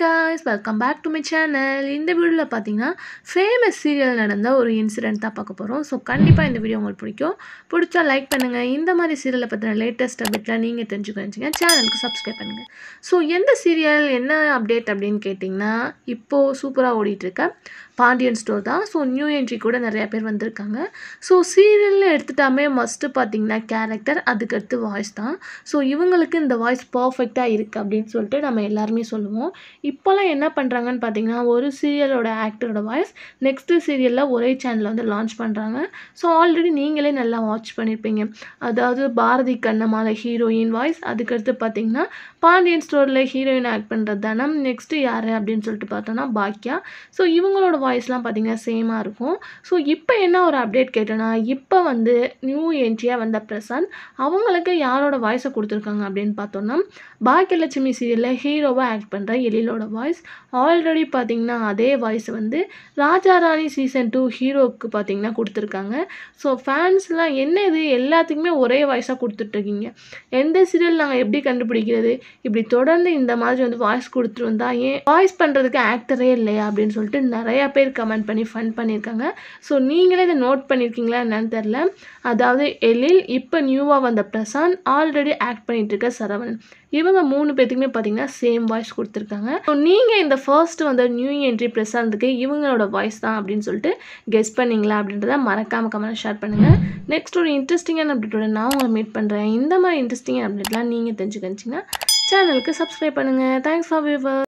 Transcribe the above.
guys welcome back to my channel இந்த வீடியோவில் பார்த்தீங்கன்னா ஃபேமஸ் சீரியல் நடந்த ஒரு இன்சிடென்ட் தான் பார்க்க போகிறோம் ஸோ கண்டிப்பாக இந்த வீடியோ உங்களுக்கு பிடிக்கும் பிடிச்சா லைக் பண்ணுங்கள் இந்த மாதிரி சீரியலை பற்றின லேட்டஸ்ட் அப்டேட்லாம் நீங்கள் தெரிஞ்சுக்கணுச்சிங்க சேனலுக்கு சப்ஸ்கிரைப் பண்ணுங்கள் ஸோ எந்த சீரியல் என்ன அப்டேட் அப்படின்னு கேட்டிங்கன்னா இப்போது சூப்பராக ஓடிட்டுருக்க பாண்டியன் ஸ்டோர் தான் ஸோ நியூ என்ட்ரி கூட நிறையா பேர் வந்திருக்காங்க ஸோ சீரியலில் எடுத்துட்டாமே மஸ்ட்டு பார்த்தீங்கன்னா கேரக்டர் அதுக்கடுத்து வாய்ஸ் தான் ஸோ இவங்களுக்கு இந்த வாய்ஸ் பர்ஃபெக்டாக இருக்குது அப்படின்னு சொல்லிட்டு நம்ம எல்லாருமே சொல்லுவோம் இப்போல்லாம் என்ன பண்ணுறாங்கன்னு பார்த்தீங்கன்னா ஒரு சீரியலோட ஆக்டரோட வாய்ஸ் நெக்ஸ்ட்டு சீரியலில் ஒரே சேனலில் வந்து லான்ச் பண்ணுறாங்க ஸோ ஆல்ரெடி நீங்களே நல்லா வாட்ச் பண்ணியிருப்பீங்க அதாவது பாரதி கண்ணம்மாவில் ஹீரோயின் வாய்ஸ் அதுக்கடுத்து பார்த்தீங்கன்னா பாண்டியன் ஸ்டோரில் ஹீரோயின் ஆக்ட் பண்ணுறது தனம் நெக்ஸ்ட்டு யார் அப்படின்னு சொல்லிட்டு பார்த்தோன்னா பாக்கியா ஸோ இவங்களோட வாய்ஸ்லாம் பார்த்தீங்கன்னா சேமாக இருக்கும் ஸோ இப்போ என்ன ஒரு அப்டேட் கேட்டோன்னா இப்போ வந்து நியூ என்ட்ரியாக வந்த பிரசாந்த் அவங்களுக்கு யாரோட வாய்ஸை கொடுத்துருக்காங்க அப்படின்னு பார்த்தோன்னா பாக்கியலட்சுமி சீரியலில் ஹீரோவாக ஆக்ட் பண்ணுற எழிலோட வாய்ஸ் ஆல்ரெடி பார்த்தீங்கன்னா அதே வாய்ஸ் வந்து ராஜா ராணி சீசன் டூ ஹீரோவுக்கு பார்த்தீங்கன்னா கொடுத்துருக்காங்க ஸோ ஃபேன்ஸ்லாம் என்ன இது எல்லாத்துக்குமே ஒரே வாய்ஸாக கொடுத்துட்ருக்கீங்க எந்த சீரியல் நாங்கள் எப்படி கண்டுபிடிக்கிறது இப்படி தொடர்ந்து இந்த மாதிரி வந்து வாய்ஸ் கொடுத்துருந்தா ஏன் வாய்ஸ் பண்ணுறதுக்கு ஆக்டரே இல்லையா அப்படின்னு சொல்லிட்டு நிறையா பேர் கமெண்ட் பண்ணி ஃபன் பண்ணியிருக்காங்க ஸோ நீங்களே இதை நோட் பண்ணியிருக்கீங்களா என்னன்னு தெரில அதாவது எழில் இப்போ நியூவாக வந்த பிரசாந்த் ஆல்ரெடி ஆக்ட் பண்ணிட்டு இருக்க சரவணன் இவங்க மூணு பேத்துக்குமே பார்த்தீங்கன்னா சேம் வாய்ஸ் கொடுத்துருக்காங்க ஸோ நீங்கள் இந்த ஃபர்ஸ்ட் வந்து நியூ என்ட்ரி பிரசாந்துக்கு இவங்களோட வாய்ஸ் தான் அப்படின்னு சொல்லிட்டு கெஸ் பண்ணீங்களா அப்படின்றத மறக்காமல் கமெண்ட் ஷேர் பண்ணுங்கள் நெக்ஸ்ட் ஒரு இன்ட்ரெஸ்டிங்கான அப்டேட்டோட நான் உங்களை மீட் பண்ணுறேன் இந்த மாதிரி இன்ட்ரெஸ்டிங்கான அப்டேட்லாம் நீங்கள் தெரிஞ்சுக்கிச்சிங்கன்னா சேனலுக்கு சப்ஸ்கிரைப் பண்ணுங்கள் தேங்க்ஸ் ஃபார் வியூவர்